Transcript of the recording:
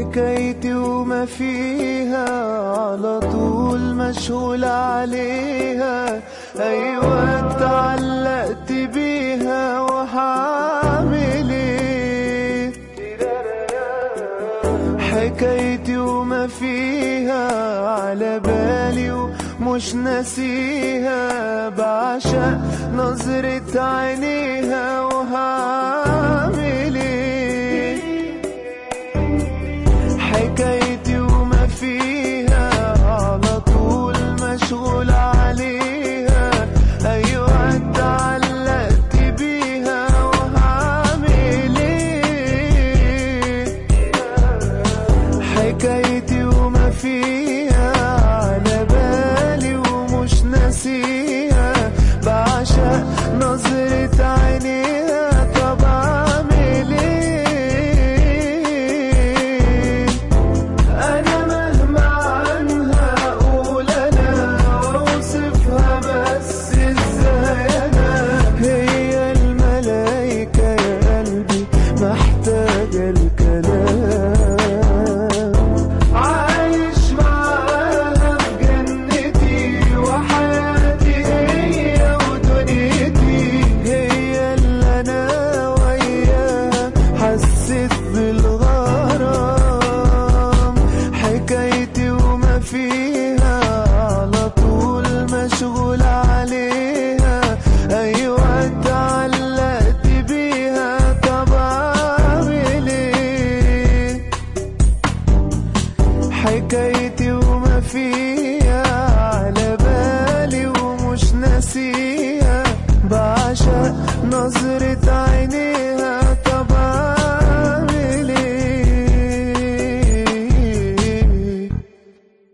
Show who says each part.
Speaker 1: حكايتي وما فيها على طول مشغول عليها ايوه اتعلقت بيها وهعمل ايه حكايتي وما فيها على بالي ومش ناسيها بعشق نظرة عينيها وهعمل ايه حكايتي وما فيها على طول مشغول عليها ايوه اتعلقت بيها وهعمل ايه حكايتي وما فيها على بالي ومش ناسيها بعشق نظرة عينيها طب اعمل ايه انا مهما عنها اقول انا واوصفها بس ازاي انا هي الملايكة يا قلبي محتاجة الكلام عايش معاها في جنتي وحياتي هي ودنيتي هي اللي انا وياها حسيت بال